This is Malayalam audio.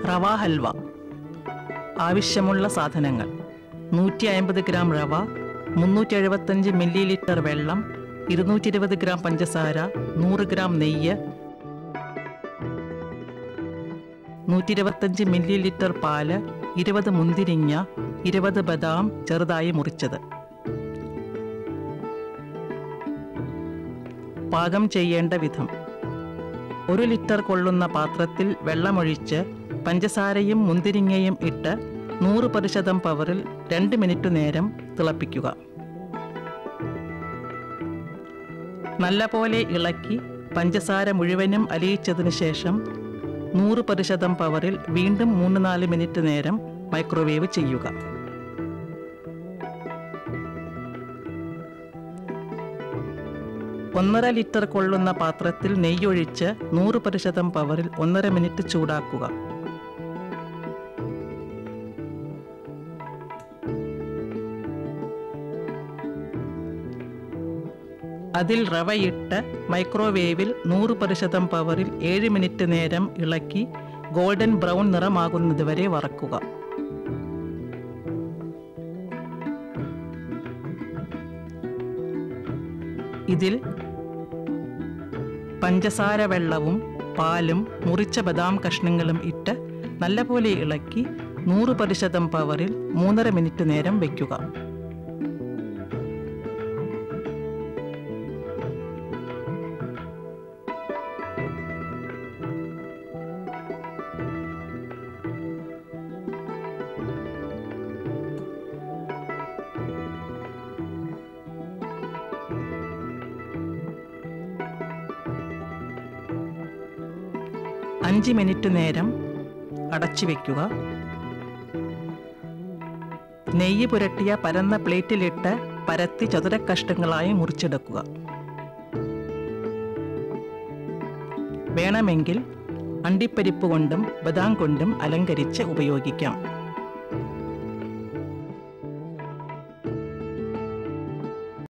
റവ ഹൽവ ആവശ്യമുള്ള സാധനങ്ങൾ നൂറ്റി അമ്പത് ഗ്രാം റവ മുന്നൂറ്റി എഴുപത്തഞ്ച് മില്ലി ലിറ്റർ വെള്ളം ഇരുന്നൂറ്റി ഇരുപത് ഗ്രാം പഞ്ചസാര നൂറ് ഗ്രാം നെയ്യ് നൂറ്റി ഇരുപത്തഞ്ച് മില്ലി ലിറ്റർ പാല് ഇരുപത് മുന്തിരിങ്ങ ഇരുപത് ബദാം ചെറുതായി മുറിച്ചത് പാകം ചെയ്യേണ്ട വിധം ഒരു ലിറ്റർ കൊള്ളുന്ന പാത്രത്തിൽ വെള്ളമൊഴിച്ച് പഞ്ചസാരയും മുന്തിരിങ്ങയും ഇട്ട് നൂറ് പ്രതിശതം പവറിൽ രണ്ട് മിനിറ്റ് നേരം തിളപ്പിക്കുക നല്ലപോലെ ഇളക്കി പഞ്ചസാര മുഴുവനും അലിയിച്ചതിന് ശേഷം നൂറ് പ്രതിശതം പവറിൽ വീണ്ടും മൂന്ന് നാല് മിനിറ്റ് നേരം മൈക്രോവേവ് ചെയ്യുക ഒന്നര ലിറ്റർ കൊള്ളുന്ന പാത്രത്തിൽ നെയ്യൊഴിച്ച് നൂറ് പ്രതിശതം പവറിൽ ഒന്നര മിനിറ്റ് ചൂടാക്കുക അതിൽ റവയിട്ട് മൈക്രോവേവിൽ നൂറ് പ്രതിശതം പവറിൽ ഏഴ് മിനിറ്റ് നേരം ഇളക്കി ഗോൾഡൻ ബ്രൗൺ നിറമാകുന്നതുവരെ വറക്കുക ഇതിൽ പഞ്ചസാര വെള്ളവും പാലും മുറിച്ച ബദാം കഷ്ണങ്ങളും ഇട്ട് നല്ലപോലെ ഇളക്കി നൂറ് പ്രതിശതം പവറിൽ മൂന്നര മിനിറ്റ് നേരം വയ്ക്കുക അഞ്ച് മിനിറ്റ് നേരം അടച്ചു വയ്ക്കുക നെയ്യ് പുരട്ടിയ പരന്ന പ്ലേറ്റിലിട്ട് പരത്തി ചതുരക്കഷ്ണങ്ങളായി മുറിച്ചെടുക്കുക വേണമെങ്കിൽ അണ്ടിപ്പരിപ്പ് കൊണ്ടും ബദാം കൊണ്ടും അലങ്കരിച്ച് ഉപയോഗിക്കാം